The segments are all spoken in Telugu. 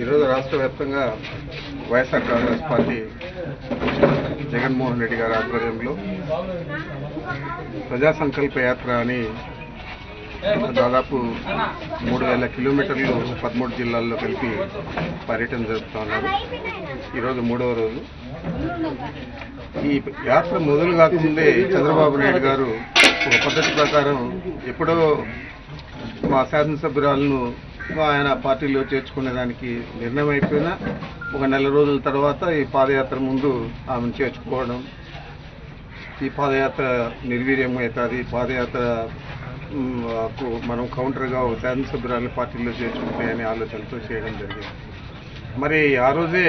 ఈరోజు రాష్ట్ర వ్యాప్తంగా YSR Congress party Jaganmohan Reddy గారి ఆధ్వర్యంలో ప్రజా సంకల్ప యాత్ర అని దాదాపు మూడు వేల కిలోమీటర్లు పదమూడు జిల్లాల్లో కలిపి పర్యటన జరుపుతా ఉన్నారు ఈరోజు మూడవ రోజు ఈ యాత్ర మొదలు కాకముందే చంద్రబాబు నాయుడు గారు ఒక పద్ధతి ప్రకారం ఎప్పుడో మా శాసనసభ్యురాలను ఆయన పార్టీలో చేర్చుకునే దానికి నిర్ణయం అయిపోయినా ఒక నెల రోజుల తర్వాత ఈ పాదయాత్ర ముందు ఆమెను చేర్చుకోవడం ఈ పాదయాత్ర నిర్వీర్యం అవుతుంది పాదయాత్ర మ్, కు మనం కౌంటర్గా ఒక శాసనసభ్యురాలు పార్టీలో చేర్చుకుంటే అనే ఆలోచనతో చేయడం జరిగింది మరి ఆ రోజే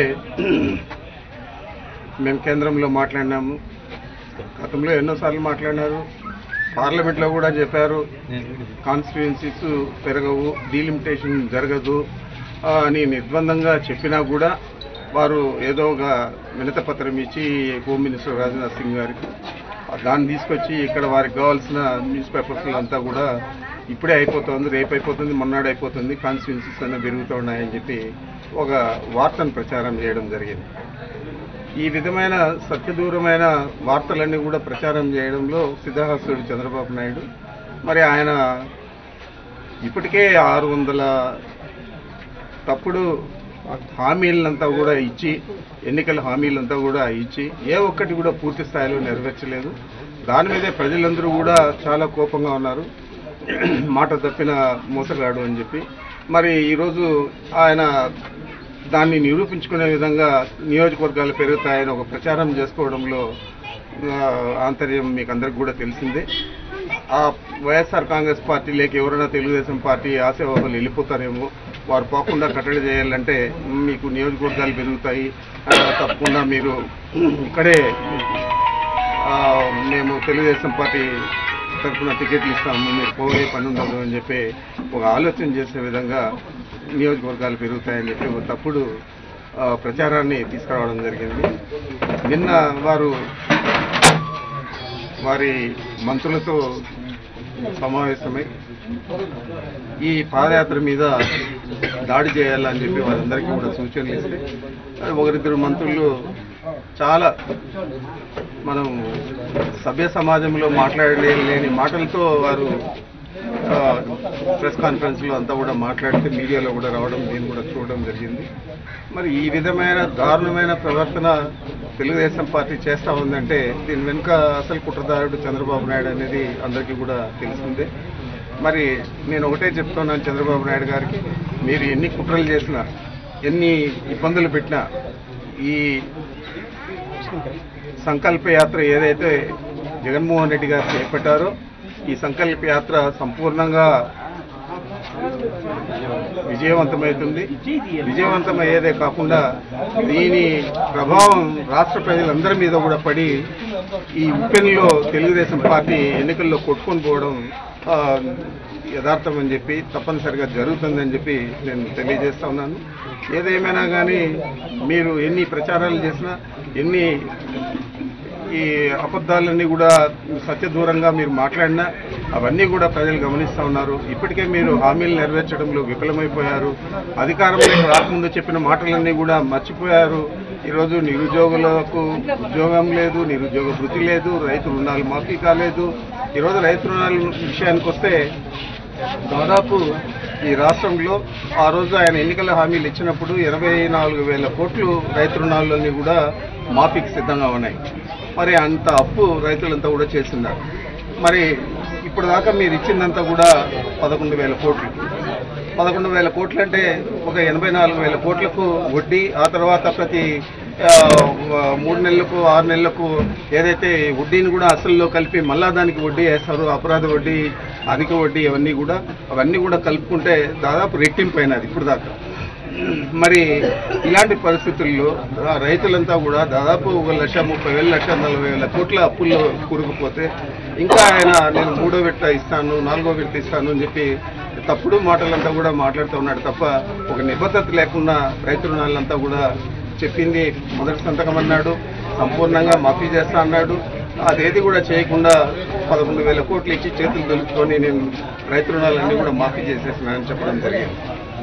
మేము కేంద్రంలో మాట్లాడినాము గతంలో ఎన్నోసార్లు మాట్లాడినారు పార్లమెంట్లో కూడా చెప్పారు కాన్స్టిట్యుయెన్సీస్ పెరగవు డీలిమిటేషన్ జరగదు ఆ, అని నిర్బంధంగా చెప్పినా కూడా వారు ఏదో ఒక వినత పత్రం ఇచ్చి హోమ్ మినిస్టర్ రాజ్నాథ్ సింగ్ గారికి దాన్ని తీసుకొచ్చి ఇక్కడ వారికి కావాల్సిన న్యూస్ పేపర్స్ అంతా కూడా ఇప్పుడే అయిపోతుంది రేపు అయిపోతుంది మొన్నాడు అయిపోతుంది కాన్స్టిట్యున్సీస్ అన్నీ పెరుగుతూ ఉన్నాయని చెప్పి ఒక వార్తను ప్రచారం చేయడం జరిగింది ఈ విధమైన సత్యదూరమైన వార్తలన్నీ కూడా ప్రచారం చేయడంలో సిద్ధహస్తుడు చంద్రబాబు నాయుడు మరి ఆయన ఇప్పటికే ఆరు వందల తప్పుడు హామీలంతా కూడా ఇచ్చి ఎన్నికల హామీలంతా కూడా ఇచ్చి ఏ ఒక్కటి కూడా పూర్తి స్థాయిలో నెరవేర్చలేదు దాని మీదే ప్రజలందరూ కూడా చాలా కోపంగా ఉన్నారు మాట తప్పిన మోసగాడు అని చెప్పి మరి ఈరోజు ఆయన దాన్ని నిరూపించుకునే విధంగా నియోజకవర్గాలు పెరుగుతాయని ఒక ప్రచారం చేసుకోవడంలో ఆ, ఆంతర్యం మీకు అందరికి కూడా తెలిసిందే ఆ వైఎస్ఆర్ కాంగ్రెస్ పార్టీలోకి ఎవరైనా తెలుగుదేశం పార్టీ ఆశావాహులు వెళ్ళిపోతారేమో వారు పోకుండా కట్టడి చేయాలంటే మీకు నియోజకవర్గాలు పెరుగుతాయి ఆ, తప్పకుండా మీరు ఇక్కడే ఆ, మేము తెలుగుదేశం పార్టీ తరఫున టికెట్లు ఇస్తాము మీరు పోయే పని ఉండదు అని చెప్పి ఒక ఆలోచన చేసే విధంగా నియోజకవర్గాలు పెరుగుతాయని చెప్పి ఒక తప్పుడు ఆ, ప్రచారాన్ని తీసుకురావడం జరిగింది నిన్న వారు వారి మంత్రులతో సమావేశమై ఈ పాదయాత్ర మీద దాడి చేయాలని చెప్పి వారందరికీ కూడా సూచనలు ఇస్తే అది ఒకరిద్దరు మంత్రులు చాలా మనం సభ్య సమాజంలో మాట్లాడలేని మాటలతో వారు ఆ, ప్రెస్ కాన్ఫరెన్స్లో అంతా కూడా మాట్లాడితే మీడియాలో కూడా రావడం నేను కూడా చూడడం జరిగింది మరి ఈ విధమైన దారుణమైన ప్రవర్తన తెలుగుదేశం పార్టీ చేస్తూ ఉందంటే దీని వెనుక అసలు కుట్రదారుడు చంద్రబాబు నాయుడు అనేది అందరికీ కూడా తెలిసిందే మరి నేను ఒకటే చెప్తున్నాను చంద్రబాబు నాయుడు గారికి మీరు ఎన్ని కుట్రలు చేసినా ఎన్ని ఇబ్బందులు పెట్టినా ఈ సంకల్ప యాత్ర ఏదైతే జగన్మోహన్ రెడ్డి గారు చేపట్టారో ఈ సంకల్ప యాత్ర సంపూర్ణంగా విజయవంతమవుతుంది విజయవంతమయ్యేదే కాకుండా దీని ప్రభావం రాష్ట్ర ప్రజలందరి మీద కూడా పడి ఈ ఉప్పెన్లో తెలుగుదేశం పార్టీ ఎన్నికల్లో కొట్టుకొని పోవడం ఆ, యథార్థం అని చెప్పి తప్పనిసరిగా జరుగుతుందని చెప్పి నేను తెలియజేస్తా ఉన్నాను ఏదేమైనా కానీ మీరు ఎన్ని ప్రచారాలు చేసినా ఎన్ని ఈ అబద్ధాలన్నీ కూడా సత్యదూరంగా మీరు మాట్లాడినా అవన్నీ కూడా ప్రజలు గమనిస్తూ ఉన్నారు ఇప్పటికే మీరు హామీలు నెరవేర్చడంలో విఫలమైపోయారు అధికారంలోకి రాకముందు చెప్పిన మాటలన్నీ కూడా మర్చిపోయారు ఈరోజు నిరుద్యోగులకు ఉద్యోగం లేదు నిరుద్యోగ వృత్తి లేదు రైతు రుణాలు మాఫీ కాలేదు ఈరోజు రైతు రుణాల విషయానికి వస్తే దాదాపు ఈ రాష్ట్రంలో ఆ రోజు ఆయన ఎన్నికల హామీలు ఇచ్చినప్పుడు ఇరవై నాలుగు వేల కోట్లు రైతు రుణాలన్నీ కూడా మాఫీకి సిద్ధంగా ఉన్నాయి మరి అంత అప్పు రైతులంతా కూడా చేస్తున్నారు మరి ఇప్పుడు దాకా మీరు ఇచ్చిందంతా కూడా పదకొండు వేల కోట్లు పదకొండు వేల కోట్లు అంటే ఒక ఎనభై నాలుగు వేల కోట్లకు వడ్డీ ఆ తర్వాత ప్రతి ఆ, మూడు నెలలకు ఆరు నెలలకు ఏదైతే వడ్డీని కూడా అసల్లో కలిపి మళ్ళా దానికి వడ్డీ వేస్తారు అపరాధ వడ్డీ అధిక వడ్డీ ఇవన్నీ కూడా అవన్నీ కూడా కలుపుకుంటే దాదాపు రెట్టింపు అయినది ఇప్పుడు దాకా మరి ఇలాంటి పరిస్థితుల్లో ఆ రైతులంతా కూడా దాదాపు ఒక లక్ష ముప్పై వేల లక్ష నలభై వేల కోట్ల అప్పుల్లో కూరుకుపోతే ఇంకా ఆయన నేను మూడో విడత ఇస్తాను నాలుగో విడత ఇస్తాను అని చెప్పి తప్పుడు మాటలంతా కూడా మాట్లాడుతూ ఉన్నాడు తప్ప ఒక నిబద్ధత లేకుండా రైతు రుణాలంతా కూడా చెప్పింది మొదటి సంతకం అన్నాడు సంపూర్ణంగా మాఫీ చేస్తా అన్నాడు అదేది కూడా చేయకుండా పదకొండు వేల కోట్లు ఇచ్చి చేతులు దొలుచుకొని నేను రైతు రుణాలన్నీ కూడా మాఫీ చేసేసినానని చెప్పడం జరిగింది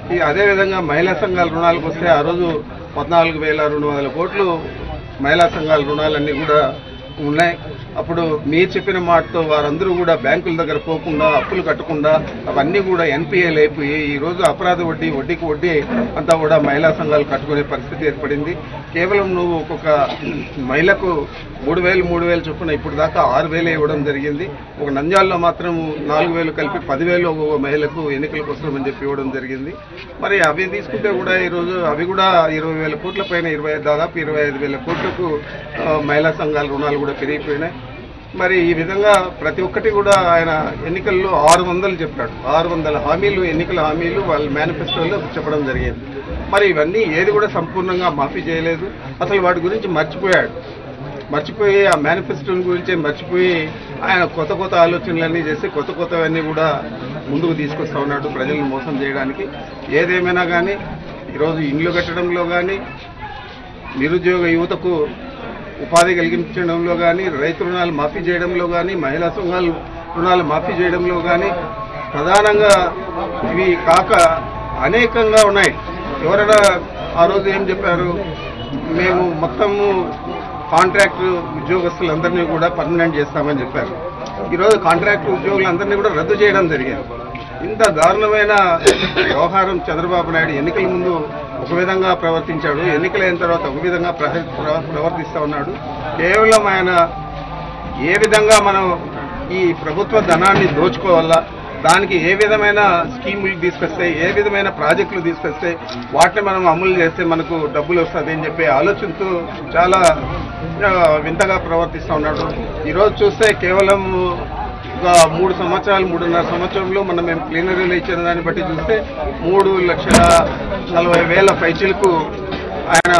ఈ అదేవిధంగా మహిళా సంఘాల రుణాలకు వస్తే ఆ రోజు పద్నాలుగు వేల రెండు వందల కోట్లు మహిళా సంఘాల రుణాలన్నీ కూడా ఉన్నాయి అప్పుడు మీరు చెప్పిన మాటతో వారందరూ కూడా బ్యాంకుల దగ్గర పోకుండా అప్పులు కట్టకుండా అవన్నీ కూడా ఎన్పిఏలు అయిపోయి ఈ రోజు అపరాధ వడ్డీ వడ్డీకి వడ్డీ అంతా కూడా మహిళా సంఘాలు కట్టుకునే పరిస్థితి ఏర్పడింది కేవలం నువ్వు ఒక్కొక్క మహిళకు మూడు వేలు మూడు వేలు చొప్పున ఇప్పుడు దాకా ఆరు వేలు ఇవ్వడం జరిగింది ఒక నంద్యాలలో మాత్రం నాలుగు వేలు కలిపి పదివేలు ఒక్కొక్క మహిళకు ఎన్నికలకు వస్తామని చెప్పి ఇవ్వడం జరిగింది మరి అవి తీసుకుంటే కూడా ఈరోజు అవి కూడా ఇరవై వేల కోట్ల పైన ఇరవై దాదాపు ఇరవై ఐదు వేల కోట్లకు ఆ, మహిళా సంఘాల రుణాలు కూడా పెరిగిపోయినాయి మరి ఈ విధంగా ప్రతి ఒక్కటి కూడా ఆయన ఎన్నికల్లో ఆరు వందలు చెప్పాడు ఆరు వందల హామీలు ఎన్నికల హామీలు వాళ్ళ మేనిఫెస్టోలో చెప్పడం జరిగింది మరి ఇవన్నీ ఏది కూడా సంపూర్ణంగా మాఫీ చేయలేదు అసలు వాటి గురించి మర్చిపోయాడు మర్చిపోయి ఆ మేనిఫెస్టోని గురించి మర్చిపోయి ఆయన కొత్త కొత్త ఆలోచనలన్నీ చేసి కొత్త కొత్తవన్నీ కూడా ముందుకు తీసుకొస్తా ఉన్నాడు ప్రజలను మోసం చేయడానికి ఏదేమైనా కానీ ఈరోజు ఇండ్లు కట్టడంలో కానీ నిరుద్యోగ యువతకు ఉపాధి కలిగించడంలో కానీ రైతు రుణాలు మాఫీ చేయడంలో కానీ మహిళా సంఘాలు రుణాలు మాఫీ చేయడంలో కానీ ప్రధానంగా ఇవి కాక అనేకంగా ఉన్నాయి ఎవరైనా ఆ రోజు ఏం చెప్పారు మేము మొత్తము కాంట్రాక్ట్ ఉద్యోగస్తులందరినీ కూడా పర్మనెంట్ చేస్తామని చెప్పారు ఈరోజు కాంట్రాక్ట్ ఉద్యోగులందరినీ కూడా రద్దు చేయడం జరిగింది ఇంత దారుణమైన వ్యవహారం చంద్రబాబు నాయుడు ఎన్నికల ముందు ఒక విధంగా ప్రవర్తించాడు ఎన్నికలైన తర్వాత ఒక విధంగా ప్రవ- ప్రవ- ప్రవర్తిస్తా ఉన్నాడు కేవలం ఆయన ఏ విధంగా మనం ఈ ప్రభుత్వ ధనాన్ని దోచుకోవాలా దానికి ఏ విధమైన స్కీములు తీసుకొస్తే ఏ విధమైన ప్రాజెక్టులు తీసుకొస్తే వాటిని మనం అమలు చేస్తే మనకు డబ్బులు వస్తుంది అని చెప్పి ఆలోచనతో చాలా ఆ, వింతగా ప్రవర్తిస్తూ ఉన్నాడు ఈరోజు చూస్తే కేవలం ఒక మూడు సంవత్సరాలు మూడున్నర సంవత్సరంలో మనం మేము ప్లీనరీలో ఇచ్చిన దాన్ని బట్టి చూస్తే మూడు లక్షల నలభై వేల పైచీలకు ఆయన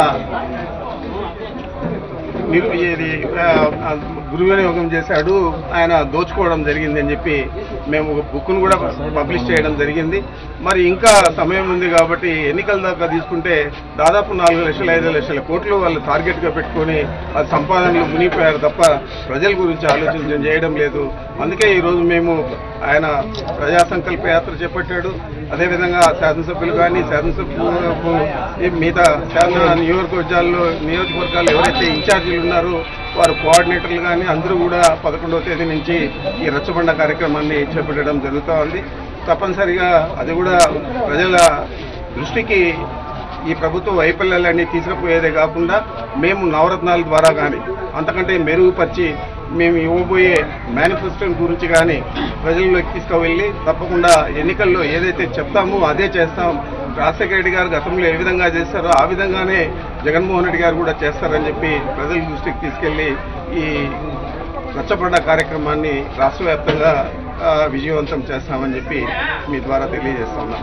నిరు ఇది ఆ, ఆ, దుర్వినియోగం చేశాడు ఆయన దోచుకోవడం జరిగింది అని చెప్పి మేము ఒక బుక్ను కూడా పబ్లిష్ చేయడం జరిగింది మరి ఇంకా సమయం ఉంది కాబట్టి ఎన్నికల దాకా తీసుకుంటే దాదాపు నాలుగు లక్షల ఐదు లక్షల కోట్లు వాళ్ళు టార్గెట్గా పెట్టుకొని ఆ సంపాదనలు మునిగిపోయారు తప్ప ప్రజల గురించి ఆలోచన చేయడం లేదు అందుకే ఈరోజు మేము ఆయన ప్రజా సంకల్ప యాత్ర చేపట్టాడు అదేవిధంగా శాసనసభ్యులు కానీ శాసనసభ్యులకు ఈ మిగతా శాసన నియోజకవర్గాల్లో నియోజకవర్గాల్లో ఎవరైతే ఇన్ఛార్జీలు ఉన్నారో వారు కోఆర్డినేటర్లు కానీ అందరూ కూడా పదకొండవ తేదీ నుంచి ఈ రచ్చబండ కార్యక్రమాన్ని చేపట్టడం జరుగుతూ ఉంది తప్పనిసరిగా అది కూడా ప్రజల దృష్టికి ఈ ప్రభుత్వ వైఫల్యాలన్నీ తీసుకుపోయేదే కాకుండా మేము నవరత్నాల ద్వారా కానీ అంతకంటే మెరుగుపరిచి మేము ఇవ్వబోయే మేనిఫెస్టో గురించి కానీ ప్రజల్లోకి తీసుకువెళ్ళి తప్పకుండా ఎన్నికల్లో ఏదైతే చెప్తామో అదే చేస్తాం రాజశేఖర రెడ్డి గారు గతంలో ఏ విధంగా చేస్తారో ఆ విధంగానే జగన్మోహన్ రెడ్డి గారు కూడా చేస్తారని చెప్పి ప్రజల దృష్టికి తీసుకెళ్లి ఈ రచ్చబండ కార్యక్రమాన్ని రాష్ట్ర వ్యాప్తంగా ఆ, విజయవంతం చేస్తామని చెప్పి మీ ద్వారా తెలియజేస్తున్నాం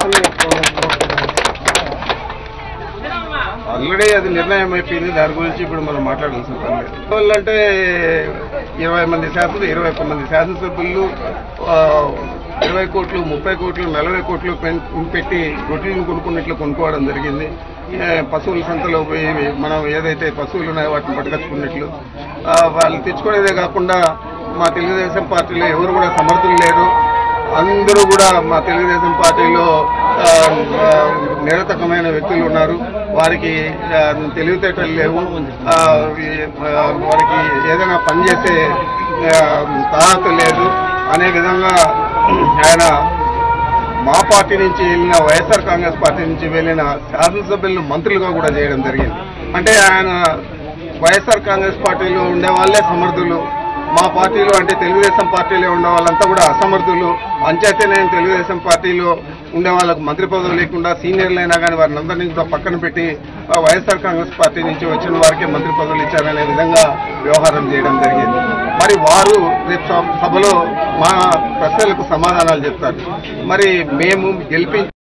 ఆల్రెడీ అది నిర్ణయం అయిపోయింది దాని గురించి ఇప్పుడు మనం మాట్లాడాల్సిన పని లేదు వాళ్ళంటే ఇరవై మంది శాసన ఇరవై ఒక్క మంది శాసనసభ్యులు ఆ, ఇరవై కోట్లు ముప్పై కోట్లు నలభై కోట్లు పెన్- పెట్టి రొటీన్ కొనుక్కున్నట్లు కొనుక్కోవడం జరిగింది ఏ, పశువుల సంతలో పోయి మనం ఏదైతే పశువులు ఉన్నాయో వాటిని పట్టుకొచ్చుకున్నట్లు ఆ, వాళ్ళు తెచ్చుకునేదే కాకుండా మా తెలుగుదేశం పార్టీలో ఎవరు కూడా సమర్థులు లేరు అందరూ కూడా మా తెలుగుదేశం పార్టీలో ఆ, ఆ, నిరతకమైన వ్యక్తులు ఉన్నారు వారికి ఆ, తెలివితేటలు లేవు ఆ, ఈ- ఆ, వారికి ఏదైనా పని చేసే ఆ, తాహత లేదు అనే విధంగా ఆయన మా పార్టీ నుంచి వెళ్ళిన వైఎస్ఆర్ కాంగ్రెస్ పార్టీ నుంచి వెళ్ళిన శాసనసభ్యులను మంత్రులుగా కూడా చేయడం జరిగింది అంటే ఆయన వైఎస్ఆర్ కాంగ్రెస్ పార్టీలో ఉండే వాళ్ళే సమర్థులు మా పార్టీలో అంటే తెలుగుదేశం పార్టీలో ఉండే వాళ్ళంతా కూడా అసమర్థులు అంచేతే నేను తెలుగుదేశం పార్టీలో ఉండే వాళ్ళకు మంత్రి పదవి లేకుండా సీనియర్లు అయినా కానీ వారిని అందరినీ కూడా పక్కన పెట్టి ఆ వైఎస్ఆర్ కాంగ్రెస్ పార్టీ నుంచి వచ్చిన వారికే మంత్రి పదవులు ఇచ్చారనే విధంగా వ్యవహారం చేయడం జరిగింది మరి వారు రేపు సభ- సభలో మా ప్రశ్నలకు సమాధానాలు చెప్తారు మరి మేము గెలిపి